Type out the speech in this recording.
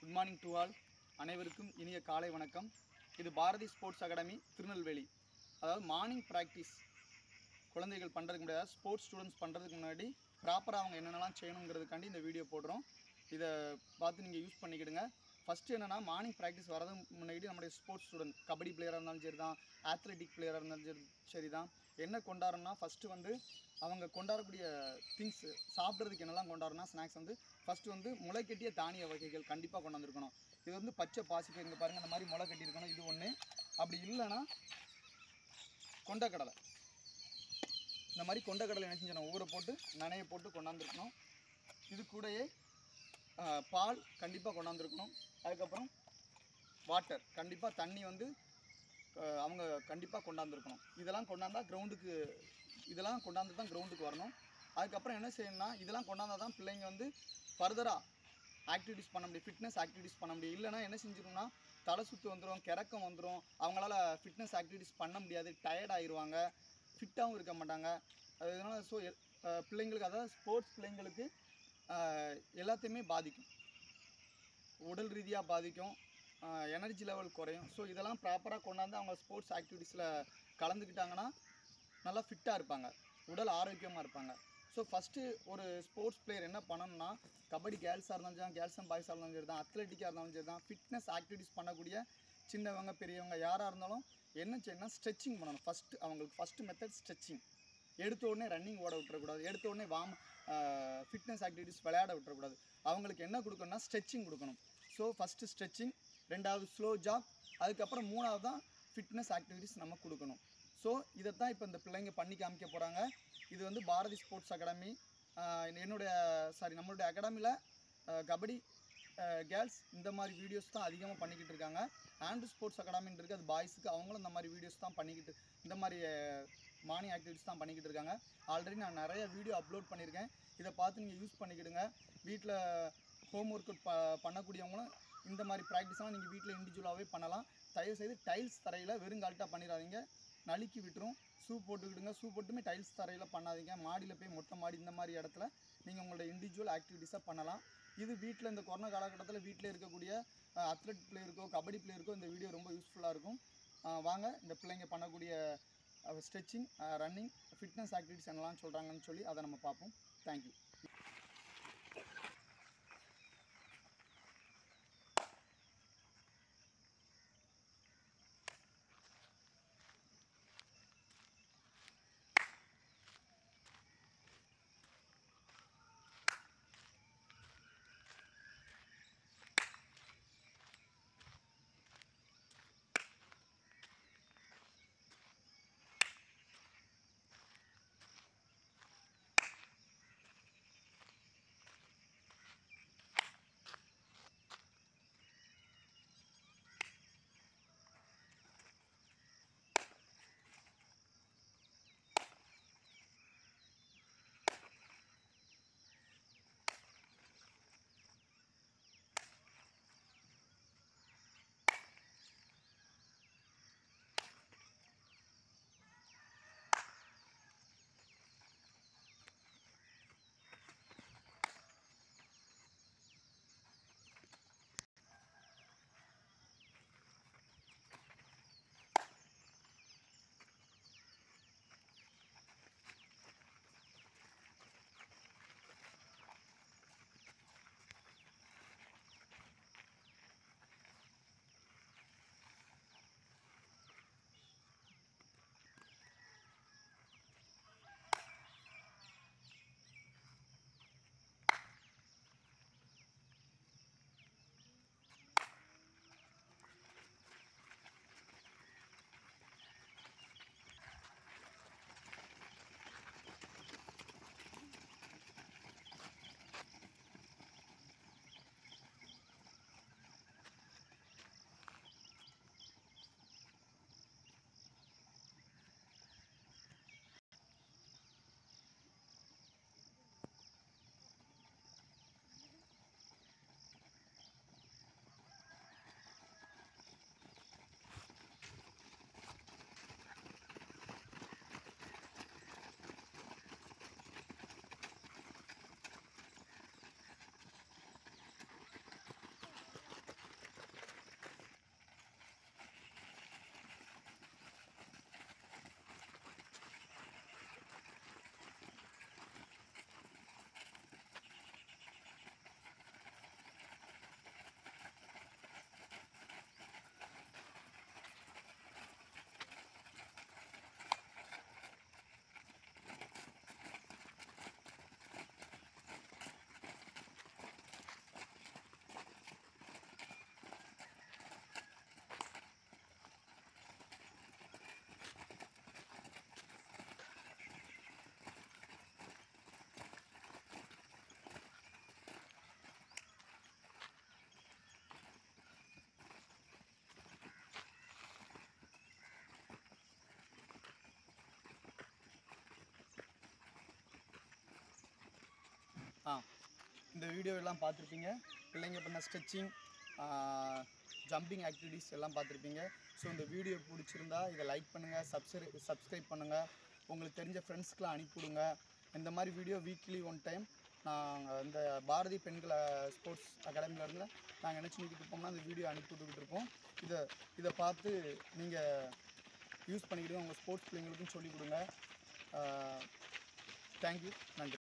good morning to all அனைவருக்கும் இனிய காலை வணக்கம் இது பாரதி ஸ்போர்ட்ஸ் அகாடமி திருநெல்வேலி அதாவது மார்னிங் ப்ராக்டிஸ் குழந்தைகள் பண்ணுறதுக்கு முன்னாடி ஸ்போர்ட்ஸ் ஸ்டூடெண்ட்ஸ் பண்ணுறதுக்கு முன்னாடி ப்ராப்பராக அவங்க என்னென்னலாம் செய்யணுங்கிறதுக்காண்டி இந்த வீடியோ போடுறோம் இதை பார்த்து நீங்கள் யூஸ் பண்ணிக்கிடுங்க ஃபஸ்ட்டு என்னென்னா மார்னிங் ப்ராக்டிஸ் வரது முன்னாடி நம்முடைய ஸ்போர்ட்ஸ் ஸ்டூடெண்ட் கபடி பிளேயராக இருந்தாலும் சரி தான் ஆத்லெட்டிக் பிளேயராக இருந்தாலும் சரி சரி தான் என்ன கொண்டாடுறோம்னா ஃபஸ்ட்டு வந்து அவங்க கொண்டாடக்கூடிய திங்ஸ் சாப்பிட்றதுக்கு என்னெல்லாம் கொண்டாடுறோம்னா ஸ்நாக்ஸ் வந்து ஃபஸ்ட்டு வந்து முளைக்கட்டிய தானிய வகைகள் கண்டிப்பாக கொண்டு வந்திருக்கணும் இது வந்து பச்சை பாசிப்பயிர் இங்கே பாருங்கள் இந்த மாதிரி முளை கட்டியிருக்கணும் இது ஒன்று அப்படி இல்லைன்னா கொண்டக்கடலை இந்த மாதிரி கொண்டக்கடலை என்ன செஞ்சணும் ஊற போட்டு நனைய போட்டு கொண்டாந்துருக்கணும் இது கூடயே ஆ, பால் கண்டிப்பாக கொண்டாந்துருக்கணும் அதுக்கப்புறம் வாட்டர் கண்டிப்பாக தண்ணி வந்து ஆ, அவங்க கண்டிப்பாக கொண்டாந்துருக்கணும் இதெல்லாம் கொண்டாந்தா கிரவுண்டுக்கு இதெல்லாம் கொண்டாந்து தான் கிரவுண்டுக்கு வரணும் அதுக்கப்புறம் என்ன செய்யணும்னா இதெல்லாம் கொண்டாந்தா தான் பிள்ளைங்க வந்து ஃபர்தராக ஆக்டிவிட்டிஸ் பண்ண முடியும் ஃபிட்னஸ் ஆக்டிவிட்டிஸ் பண்ண முடியும் இல்லைன்னா என்ன செஞ்சிரும்னா தலை சுற்று வந்துடும் கிறக்கம் வந்துடும் அவங்களால ஃபிட்னஸ் ஆக்டிவிட்டிஸ் பண்ண முடியாது டயர்ட் ஆயிடுவாங்க ஃபிட்டாகவும் இருக்க மாட்டாங்க அதனால ஸோ பிள்ளைங்களுக்கு அதாவது ஸ்போர்ட்ஸ் பிள்ளைங்களுக்கு அஹ், எல்லாத்தையுமே பாதிக்கும் உடல் ரீதியாக பாதிக்கும் எனர்ஜி லெவல் குறையும் ஸோ இதெல்லாம் ப்ராப்பராக கொண்டாந்து அவங்க ஸ்போர்ட்ஸ் ஆக்டிவிட்டீஸில் கலந்துக்கிட்டாங்கன்னா நல்லா ஃபிட்டாக இருப்பாங்க உடல் ஆரோக்கியமாக இருப்பாங்க ஸோ ஃபஸ்ட்டு ஒரு ஸ்போர்ட்ஸ் பிளேயர் என்ன பண்ணணும்னா கபடி கேர்ள்ஸாக இருந்தாலும் சரி கேர்ள்ஸ் அண்ட் பாய்ஸாக இருந்தாலும் சரி தான் அத்லெட்டிக்காக இருந்தாலும் சரி தான் ஃபிட்னஸ் ஆக்டிவிட்டீஸ் பண்ணக்கூடிய சின்னவங்க பெரியவங்க யாராக இருந்தாலும் என்ன செய்யணும்னா ஸ்ட்ரெச்சிங் பண்ணணும் ஃபஸ்ட்டு அவங்களுக்கு ஃபஸ்ட்டு மெத்தட் ஸ்ட்ரெச்சிங் எடுத்த உடனே ரன்னிங் ஓட விட்டுறக்கூடாது எடுத்த உடனே வாம் ஃபிட்னஸ் ஆக்டிவிட்டீஸ் விளையாட விட்டுறக்கூடாது அவங்களுக்கு என்ன கொடுக்கணும்னா ஸ்ட்ரெச்சிங் கொடுக்கணும் ஸோ ஃபஸ்ட்டு ஸ்ட்ரெச்சிங் ரெண்டாவது ஸ்லோ ஜாக் அதுக்கப்புறம் மூணாவது தான் ஃபிட்னஸ் ஆக்டிவிட்டீஸ் நம்ம கொடுக்கணும் ஸோ இதைத்தான் இப்போ இந்த பிள்ளைங்க பண்ணி காமிக்க போகிறாங்க இது வந்து பாரதி ஸ்போர்ட்ஸ் அகாடமி என்னுடைய சாரி நம்மளுடைய அகாடமியில் கபடி கேர்ள்ஸ் இந்த மாதிரி வீடியோஸ் தான் அதிகமாக பண்ணிக்கிட்டு இருக்காங்க ஆண்ட்ரு ஸ்போர்ட்ஸ் அகாடமின்னு இருக்குது அது பாய்ஸுக்கு அவங்களும் இந்த மாதிரி வீடியோஸ் தான் பண்ணிக்கிட்டு இந்த மாதிரி மார்னிங் ஆக்டிவிட்டிஸ் தான் பண்ணிக்கிட்டு இருக்காங்க ஆல்ரெடி நான் நிறைய வீடியோ அப்லோட் பண்ணியிருக்கேன் இதை பார்த்து நீங்கள் யூஸ் பண்ணிக்கிடுங்க வீட்டில் ஹோம் ஒர்க் ப பண்ணக்கூடியவங்களும் இந்த மாதிரி ப்ராக்டிஸ்லாம் நீங்கள் வீட்டில் இண்டிவிஜுவலாகவே பண்ணலாம் தயவு செய்து டைல்ஸ் தரையில் வெறுங்கால்ட்டாக பண்ணிடாதீங்க நலுக்கி விட்டுரும் ஷூ போட்டுக்கிடுங்க ஷூ போட்டுமே டைல்ஸ் தரையில் பண்ணாதீங்க மாடியில் போய் மொட்டை மாடி இந்த மாதிரி இடத்துல நீங்கள் உங்களோட இண்டிவிஜுவல் ஆக்டிவிட்டீஸாக பண்ணலாம் இது வீட்டில் இந்த கொரோனா காலகட்டத்தில் வீட்டில் இருக்கக்கூடிய அத்லெட் பிளேயருக்கோ கபடி பிளேயருக்கோ இந்த வீடியோ ரொம்ப யூஸ்ஃபுல்லாக இருக்கும் அஹ் வாங்க இந்த பிள்ளைங்க பண்ணக்கூடிய ஸ்ட்ரெச்சிங் ரன்னிங் ஃபிட்னஸ் ஆக்டிவிட்டிஸ் என்னலாம் சொல்கிறாங்கன்னு சொல்லி அதை நம்ம பார்ப்போம் தேங்க்யூ இந்த வீடியோ எல்லாம் பார்த்துருப்பீங்க பிள்ளைங்க பண்ண ஸ்ட்ரெச்சிங் ஜம்பிங் ஆக்டிவிட்டீஸ் எல்லாம் பார்த்துருப்பீங்க ஸோ இந்த வீடியோ பிடிச்சிருந்தா இதை லைக் பண்ணுங்கள் சப்ஸ்கிரை சப்ஸ்கிரைப் பண்ணுங்கள் உங்களுக்கு தெரிஞ்ச ஃப்ரெண்ட்ஸ்க்கெலாம் அனுப்பிவிடுங்க இந்த மாதிரி வீடியோ வீக்லி ஒன் டைம் நாங்கள் இந்த பாரதி பெண்கள் ஸ்போர்ட்ஸ் அகாடமிலேருந்து நாங்கள் என்ன செஞ்சுக்கிட்டு இருப்போம்னா அந்த வீடியோ அனுப்பி விட்டுக்கிட்டு இருப்போம் இதை இதை பார்த்து நீங்கள் யூஸ் பண்ணிக்கிட்டு உங்கள் ஸ்போர்ட்ஸ் பிள்ளைங்களுக்கும் சொல்லிக் கொடுங்க தேங்க்யூ நன்றி